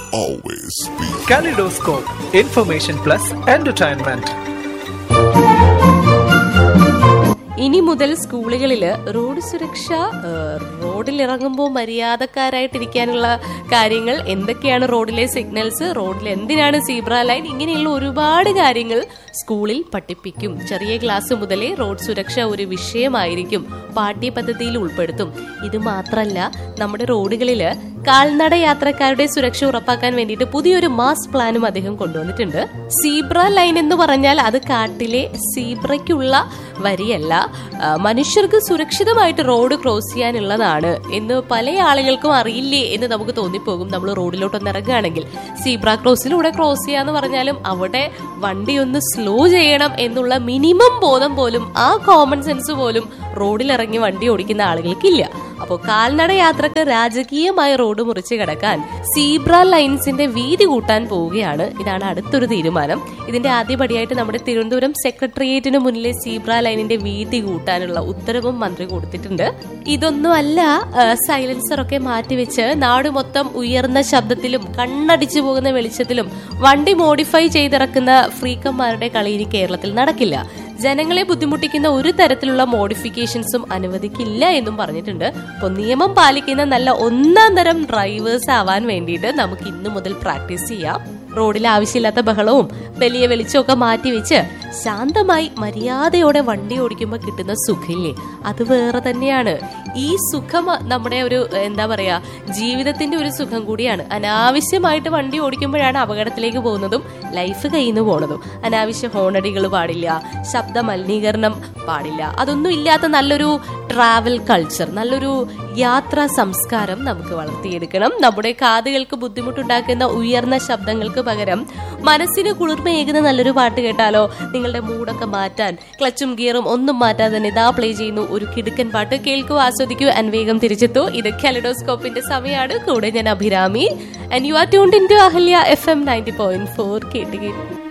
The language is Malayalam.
always be. Kaleidoscope, information plus entertainment. ഇനി മുതൽ സ്കൂളുകളിൽ റോഡ് സുരക്ഷ ഏഹ്, റോഡിൽ ഇറങ്ങുമ്പോൾ മര്യാദക്കാരായിട്ടിരിക്കാനുള്ള കാര്യങ്ങൾ എന്തൊക്കെയാണ് റോഡിലെ സിഗ്നൽസ് റോഡിൽ എന്തിനാണ് സീബ്ര ലൈൻ ഇങ്ങനെയുള്ള ഒരുപാട് കാര്യങ്ങൾ സ്കൂളിൽ പഠിപ്പിക്കും ചെറിയ ക്ലാസ് മുതലേ റോഡ് സുരക്ഷ ഒരു വിഷയമായിരിക്കും പാഠ്യപദ്ധതിയിൽ ഉൾപ്പെടുത്തും ഇത് മാത്രമല്ല നമ്മുടെ റോഡുകളിൽ കാൽനട യാത്രക്കാരുടെ സുരക്ഷ ഉറപ്പാക്കാൻ വേണ്ടിയിട്ട് പുതിയൊരു മാസ് പ്ലാനും അദ്ദേഹം കൊണ്ടുവന്നിട്ടുണ്ട് സീബ്ര ലൈൻ എന്ന് പറഞ്ഞാൽ അത് കാട്ടിലെ സീബ്രയ്ക്കുള്ള വരിയല്ല ആ, മനുഷ്യർക്ക് സുരക്ഷിതമായിട്ട് റോഡ് ക്രോസ് ചെയ്യാനുള്ളതാണ് എന്ന് പല ആളുകൾക്കും അറിയില്ലേ എന്ന് നമുക്ക് തോന്നിപ്പോകും നമ്മൾ റോഡിലോട്ടൊന്ന് ഇറങ്ങുകയാണെങ്കിൽ സീബ്ര ക്രോസിലൂടെ ക്രോസ് ചെയ്യാന്ന് പറഞ്ഞാലും അവിടെ വണ്ടി ഒന്ന് സ്ലോ ചെയ്യണം എന്നുള്ള മിനിമം ബോധം പോലും ആ കോമൺ സെൻസ് പോലും റോഡിലിറങ്ങി വണ്ടി ഓടിക്കുന്ന ആളുകൾക്കില്ല അപ്പോൾ കാൽനട യാത്രക്ക് രാജകീയമായ റോഡ് മുറിച്ച് കിടക്കാൻ സീബ്ര ലൈൻസിന്റെ വീതി കൂട്ടാൻ പോവുകയാണ് ഇതാണ് അടുത്തൊരു തീരുമാനം ഇതിന്റെ ആദ്യപടിയായിട്ട് നമ്മുടെ തിരുവനന്തപുരം സെക്രട്ടേറിയറ്റിന് മുന്നിലെ സീബ്ര ലൈനിന്റെ വീതി കൂട്ടാനുള്ള ഉത്തരവും മന്ത്രി കൊടുത്തിട്ടുണ്ട് ഇതൊന്നും അല്ല സൈലൻസർ ഒക്കെ മാറ്റിവെച്ച് നാട് മൊത്തം ഉയർന്ന ശബ്ദത്തിലും കണ്ണടിച്ചു പോകുന്ന വെളിച്ചത്തിലും വണ്ടി മോഡിഫൈ ചെയ്തിറക്കുന്ന ഫ്രീക്കന്മാരുടെ കളി ഇനി കേരളത്തിൽ നടക്കില്ല ജനങ്ങളെ ബുദ്ധിമുട്ടിക്കുന്ന ഒരു തരത്തിലുള്ള മോഡിഫിക്കേഷൻസും അനുവദിക്കില്ല എന്നും പറഞ്ഞിട്ടുണ്ട് അപ്പോൾ നിയമം പാലിക്കുന്ന നല്ല ഒന്നാം തരം ഡ്രൈവേഴ്സ് ആവാൻ വേണ്ടിയിട്ട് നമുക്ക് ഇന്നു മുതൽ പ്രാക്ടീസ് ചെയ്യാം റോഡിൽ ആവശ്യമില്ലാത്ത ബഹളവും വലിയ വെളിച്ചമൊക്കെ മാറ്റി വെച്ച് ശാന്തമായി മര്യാദയോടെ വണ്ടി ഓടിക്കുമ്പോൾ കിട്ടുന്ന സുഖമില്ലേ അത് വേറെ തന്നെയാണ് ഈ സുഖം നമ്മുടെ ഒരു എന്താ പറയാ ജീവിതത്തിന്റെ ഒരു സുഖം കൂടിയാണ് അനാവശ്യമായിട്ട് വണ്ടി ഓടിക്കുമ്പോഴാണ് അപകടത്തിലേക്ക് പോകുന്നതും ലൈഫ് കയ്യിൽ നിന്ന് പോണതും അനാവശ്യ ഹോണടികൾ പാടില്ല ശബ്ദ മലിനീകരണം പാടില്ല അതൊന്നും ഇല്ലാത്ത നല്ലൊരു ട്രാവൽ കൾച്ചർ നല്ലൊരു യാത്രാ സംസ്കാരം നമുക്ക് വളർത്തിയെടുക്കണം നമ്മുടെ കാതുകൾക്ക് ബുദ്ധിമുട്ടുണ്ടാക്കുന്ന ഉയർന്ന ശബ്ദങ്ങൾക്ക് പകരം മനസ്സിന് കുളിർമയേകുന്ന നല്ലൊരു പാട്ട് കേട്ടാലോ നിങ്ങളുടെ മൂഡൊക്കെ മാറ്റാൻ ക്ലച്ചും ഗിയറും ഒന്നും മാറ്റാതെ തന്നെ ഇതാ പ്ലേ ചെയ്യുന്നു ഒരു കിടുക്കൻ പാട്ട് കേൾക്കൂ ആസ്വദിക്കൂ ആൻഡ് വേഗം തിരിച്ചെത്തൂ ഇത് കെലഡോസ്കോപ്പിന്റെ സമയമാണ് കൂടെ ഞാൻ Abhirami and you are tuned in to Ahalya FM ninety point four ഫോർ കേട്ട് കേട്ടു